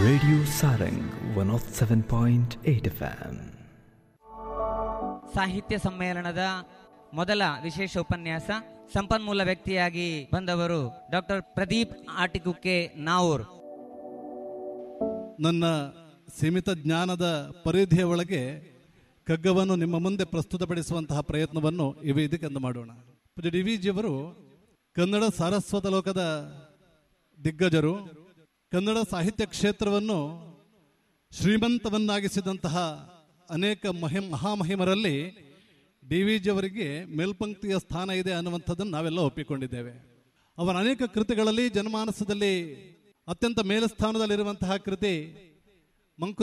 Radio Sarang 107.8 FM. ಸಾಹಿತ್ಯ ಸಮ್ಮೇಳನದ ಮೊದಲ ವಿಶೇಷ ಉಪನ್ಯಾಸ ಸಂಪನ್ಮೂಲ ವ್ಯಕ್ತಿಯಾಗಿ ಬಂದವರು ಡಾಕ್ಟರ್ ಪ್ರದೀಪ್ ಆಟಿಕುಕ್ಕೆ ನಾವೂರ್ ನನ್ನ ಸೀಮಿತ ಜ್ಞಾನದ ಪರಿಧಿಯ ಒಳಗೆ ಕಗ್ಗವನ್ನು ನಿಮ್ಮ ಮುಂದೆ ಪ್ರಸ್ತುತಪಡಿಸುವಂತಹ ಪ್ರಯತ್ನವನ್ನು ಈ ವೇದಿಕೆಯಿಂದ ಮಾಡೋಣ ಪೂಜ್ಯ ಡಿ ವಿ ಜಿಯವರು ಕನ್ನಡ ಸಾರಸ್ವತ ಲೋಕದ ದಿಗ್ಗಜರು ಕನ್ನಡ ಸಾಹಿತ್ಯ ಕ್ಷೇತ್ರವನ್ನು ಶ್ರೀಮಂತವನ್ನಾಗಿಸಿದಂತಹ ಅನೇಕ ಮಹಿಮ್ ಮಹಾಮಹಿಮರಲ್ಲಿ ಡಿ ವಿ ಜಿಯವರಿಗೆ ಮೇಲ್ಪಂಕ್ತಿಯ ಸ್ಥಾನ ಇದೆ ಅನ್ನುವಂಥದ್ದನ್ನು ನಾವೆಲ್ಲ ಒಪ್ಪಿಕೊಂಡಿದ್ದೇವೆ ಅವರ ಅನೇಕ ಕೃತಿಗಳಲ್ಲಿ ಜನಮಾನಸದಲ್ಲಿ ಅತ್ಯಂತ ಮೇಲಸ್ಥಾನದಲ್ಲಿರುವಂತಹ ಕೃತಿ ಮಂಕು